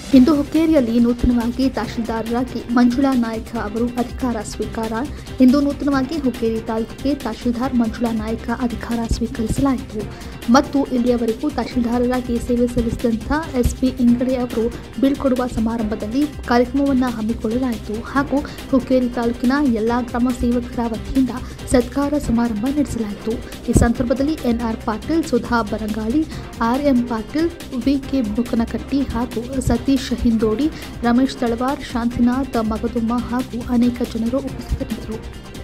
ಇಂದು ಹುಕ್ಕೇರಿಯಲ್ಲಿ ನೂತನವಾಗಿ ತಹಶೀಲ್ದಾರರಾಗಿ ಮಂಜುಳಾ ನಾಯ್ಕ ಅವರು ಅಧಿಕಾರ ಸ್ವೀಕಾರ ಇಂದು ನೂತನವಾಗಿ ಹುಕ್ಕೇರಿ ತಾಲೂಕಿಗೆ ತಹಶೀಲ್ದಾರ್ ಮಂಜುಳಾ ನಾಯ್ಕ ಅಧಿಕಾರ ಸ್ವೀಕರಿಸಲಾಯಿತು ಮತ್ತು ಇಲ್ಲಿಯವರೆಗೂ ತಹಶೀಲ್ದಾರರಾಗಿ ಸೇವೆ ಸಲ್ಲಿಸಿದಂಥ ಎಸ್ಪಿ ಇಂಗಡೆ ಅವರು ಬೀಳ್ಕೊಡುವ ಸಮಾರಂಭದಲ್ಲಿ ಕಾರ್ಯಕ್ರಮವನ್ನು ಹಮ್ಮಿಕೊಳ್ಳಲಾಯಿತು ಹಾಗೂ ಹುಕ್ಕೇರಿ ತಾಲೂಕಿನ ಎಲ್ಲ ಗ್ರಾಮ ಸೇವಕರ ವತಿಯಿಂದ ಸತ್ಕಾರ ಸಮಾರಂಭ ನಡೆಸಲಾಯಿತು ಈ ಸಂದರ್ಭದಲ್ಲಿ NR Patil Sudha Barangali R M Patil V K Bukanakatti ಹಾಗೂ ಸತೀಶ್ ಹಿಂದೋಡಿ ರಮೇಶ್ ತಳವಾರ್ ಶಾಂತಿನಾಥ್ ಮಗದುಮ್ಮ ಹಾಗೂ ಅನೇಕ ಜನರು ಉಪಸ್ಥಿತರಿದ್ದರು